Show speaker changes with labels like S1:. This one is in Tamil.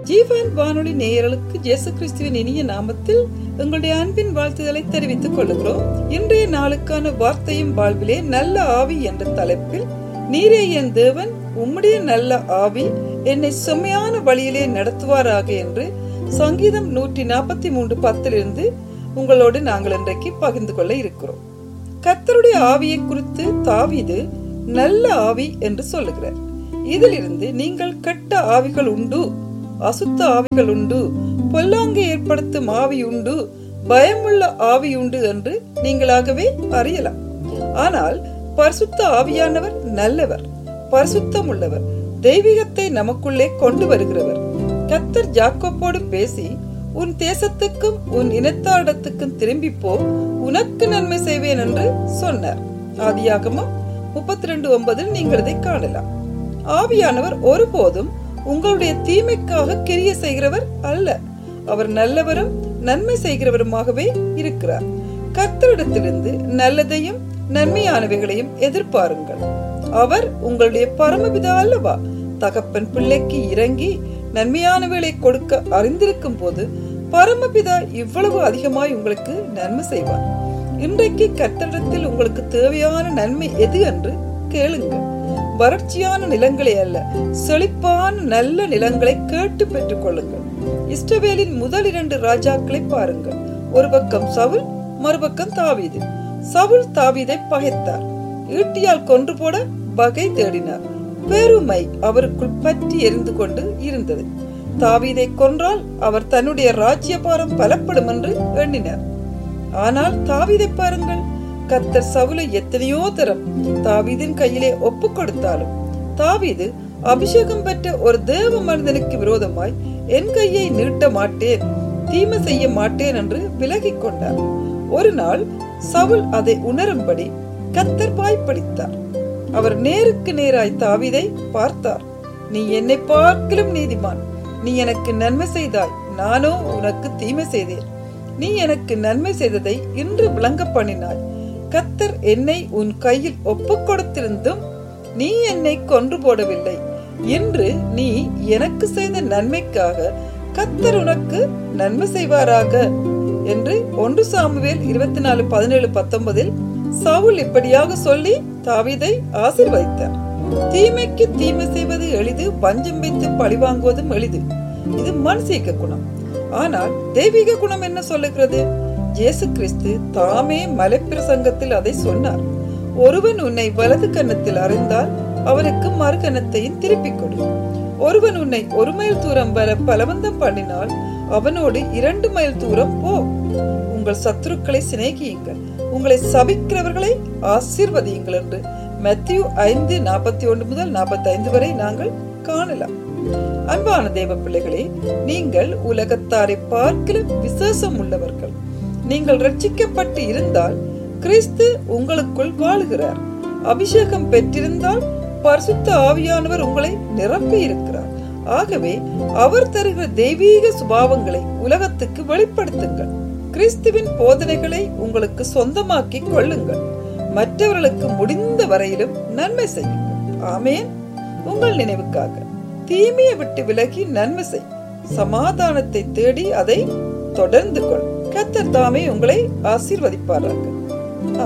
S1: ஜீவன் வானொலி நேயர்களுக்கு இயேசு கிறிஸ்துவின் இனிய நாமத்தில் எங்களுடைய அன்பின் வாழ்த்துதலை தெரிவித்துக் கொள்கிறோம் இன்றைய நாளுக்கான வார்த்தையும் வாழ்விலே நல்ல ஆவி என்ற தலைப்பில் நீரே என் தேவன் உம்முடைய நல்ல ஆவி என்னை செம்மையான வழியிலே நடத்துவாராக என்று சங்கீதம் நூற்றி நாற்பத்தி மூன்று பத்திலிருந்து உங்களோடு நாங்கள் இன்றைக்கு பகிர்ந்து கொள்ள இருக்கிறோம் கர்த்தருடைய ஆவியை குறித்து தாவீது நல்ல ஆவி என்று சொல்லுகிறார் இதிலிருந்து நீங்கள் கெட்ட ஆவிகள் உண்டு அசுத்த ஆவிகள் உண்டு பொல்லாங்கை ஏற்படுத்தும் ஆவி உண்டு பயமுள்ள ஆவி உண்டு என்று நீங்களாகவே அறியலாம் ஆனால் பரிசுத்த ஆவியானவர் நல்லவர் பரிசுத்தம் உள்ளவர் தெய்வீகத்தை நமக்குள்ளே கொண்டு வருகிறவர் கத்தர் ஜாக்கோப்போடு பேசி உன் தேசத்துக்கும் உன் இனத்தாரிடத்துக்கும் திரும்பி போ உனக்கு நன்மை செய்வேன் என்று சொன்னார் ஆதியாகமம் முப்பத்தி ரெண்டு ஒன்பதில் நீங்கள் இதை காணலாம் ஆவியானவர் ஒருபோதும் உங்களுடைய தீமைக்காக கிரிய செய்கிறவர் அல்ல அவர் நல்லவரும் நன்மை செய்கிறவருமாகவே இருக்கிறார் கர்த்தரிடத்திலிருந்து நல்லதையும் நன்மையானவைகளையும் எதிர்பாருங்கள் அவர் உங்களுடைய பரமபிதா அல்லவா தகப்பன் பிள்ளைக்கு இறங்கி நன்மையானவைகளை கொடுக்க அறிந்திருக்கும் போது பரமபிதா இவ்வளவு அதிகமாய் உங்களுக்கு நன்மை செய்வார் இன்றைக்கு கத்தரிடத்தில் உங்களுக்கு தேவையான நன்மை எது என்று கேளுங்கள் வறட்சியான நிலங்களை அல்ல செழிப்பான நல்ல நிலங்களை கேட்டு பெற்றுக் கொள்ளுங்கள் இஸ்ரவேலின் முதல் இரண்டு ராஜாக்களை பாருங்கள் ஒரு பக்கம் சவுல் மறுபக்கம் தாவீது சவுல் தாவீதை பகைத்தார் ஈட்டியால் கொன்று போட வகை தேடினார் பெருமை அவருக்குள் பற்றி எரிந்து கொண்டு இருந்தது தாவீதை கொன்றால் அவர் தன்னுடைய ராஜ்யபாரம் பலப்படும் என்று எண்ணினார் ஆனால் தாவீதை பாருங்கள் கத்தர் சவுலை எத்தனையோ தரம் தாவீதின் கையிலே ஒப்பு கொடுத்தாலும் தாவீது அபிஷேகம் பெற்ற ஒரு தேவ மனிதனுக்கு விரோதமாய் என் கையை நீட்ட மாட்டேன் தீமை செய்ய மாட்டேன் என்று விலகிக் கொண்டார் ஒரு நாள் சவுல் அதை உணரும்படி கத்தர் வாய்ப்படித்தார் அவர் நேருக்கு நேராய் தாவிதை பார்த்தார் நீ என்னை பார்க்கலும் நீதிமான் நீ எனக்கு நன்மை செய்தாய் நானோ உனக்கு தீமை செய்தேன் நீ எனக்கு நன்மை செய்ததை இன்று விளங்க பண்ணினாய் கத்தர் என்னை உன் கையில் ஒப்பு கொடுத்திருந்தும் நீ என்னை கொன்று போடவில்லை இன்று நீ எனக்கு செய்த நன்மைக்காக கத்தர் உனக்கு நன்மை செய்வாராக என்று ஒன்று சாமுவேல் இருபத்தி நாலு பதினேழு பத்தொன்பதில் சவுல் இப்படியாக சொல்லி தாவிதை ஆசிர்வதித்தார் தீமைக்கு தீமை செய்வது எளிது பஞ்சம் வைத்து பழி வாங்குவதும் எளிது இது மனசீக குணம் ஆனால் தெய்வீக குணம் என்ன சொல்லுகிறது இயேசு கிறிஸ்து தாமே மலைப்பிரசங்கத்தில் அதை சொன்னார் ஒருவன் உன்னை வலது கன்னத்தில் அறிந்தால் அவனுக்கு மறு கன்னத்தையும் திருப்பிக் கொடு ஒருவன் உன்னை ஒரு மைல் தூரம் வர பலவந்தம் பண்ணினால் அவனோடு இரண்டு மைல் தூரம் போ உங்கள் சத்துருக்களை சிநேகியுங்கள் உங்களை சபிக்கிறவர்களை ஆசீர்வதியுங்கள் என்று மத்திய ஐந்து நாற்பத்தி ஒன்று முதல் நாற்பத்தி ஐந்து வரை நாங்கள் காணலாம் அன்பான தேவ பிள்ளைகளே நீங்கள் உலகத்தாரை பார்க்கல விசேஷம் உள்ளவர்கள் நீங்கள் ரட்சிக்கப்பட்டு இருந்தால் கிறிஸ்து உங்களுக்குள் வாழுகிறார் அபிஷேகம் பெற்றிருந்தால் பரிசுத்த ஆவியானவர் உங்களை நிரப்பி இருக்கிறார் ஆகவே அவர் தருகிற தெய்வீக சுபாவங்களை உலகத்துக்கு வெளிப்படுத்துங்கள் கிறிஸ்துவின் போதனைகளை உங்களுக்கு சொந்தமாக்கி கொள்ளுங்கள் மற்றவர்களுக்கு முடிந்த வரையிலும் நன்மை செய்யுங்கள் ஆமேன் உங்கள் நினைவுக்காக தீமையை விட்டு விலகி நன்மை செய் சமாதானத்தை தேடி அதை தொடர்ந்து கொள் கத்தர் தாமே உங்களை ஆசீர்வதிப்பார்கள்